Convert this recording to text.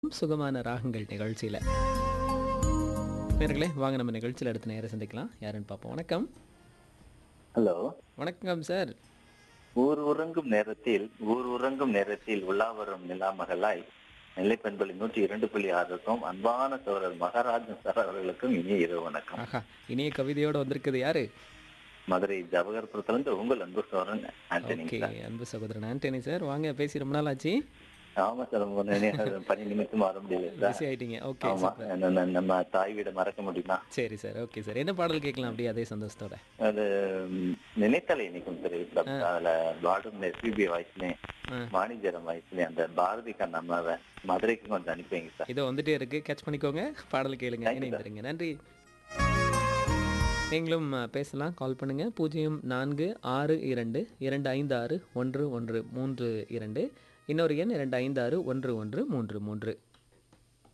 சுகமான ராகங்கள் நிகழ்ச்சியில் நேர்களே வாங்க நம்ம நிகழ்ச்சியில் அடுத்த நேரம் சந்திக்கலாம் யாருன்னு பார்ப்போம் வணக்கம் ஹலோ வணக்கம் சார் ஊர் உறங்கும் நேரத்தில் ஊர் உறங்கும் நேரத்தில் உலா வரும் நிலாமகளாய் நெல்லை பண்பலி நூற்றி இரண்டு புள்ளி ஆறுக்கும் அன்பான சோழர் மகாராஜன் சார் அவர்களுக்கும் இனிய இரவு வணக்கம் ஆஹா இனிய கவிதையோட வந்திருக்குது யாரு மதுரை ஜவஹர்புரத்திலிருந்து உங்கள் அன்பு சோழன் ஆண்டனி ஓகே சார் அன்பு சகோதரன் ஆண்டனி சார் வாங்க பேசி ரொம்ப நாள் ஆச்சு ஆமா சார் உங்க நினைவு பணி நிமித்தம் வர முடியல சார் பிஸி ஆயிட்டீங்க ஓகே ஆமா சூப்பர் நம்ம- நம்ம தாய் வீட மறக்க முடியுமா சரி சார் ஓகே சார் என்ன பாடல் கேட்கலாம் அப்படியே அதே சந்தோஷத்தோட அது ம், நினைத்தலை இனிக்கும் தெரியும் அதுல பாடும் எஸ்பிபி வாய்ஸ்லயும் ஆ. வாணிஜரம் வாய்ஸ்லயும் அந்த பாரதி கண்ணம்மாவை மதுரைக்கு கொஞ்சம் அனுப்பி வைங்க சார் இதோ வந்துட்டே இருக்கு கேட்ச் பண்ணிக்கோங்க பாடல் கேளுங்க Thank you, இணைந்திருங்க நன்றி நீங்களும் அஹ், பேசலாம் கால் பண்ணுங்க பூஜ்ஜியம் நான்கு ஆறு இரண்டு இரண்டு ஐந்து ஆறு ஒன்று ஒன்று மூன்று இரண்டு இன்னொரு எண் இரண்டு ஐந்து ஆறு ஒன்று ஒன்று மூன்று மூன்று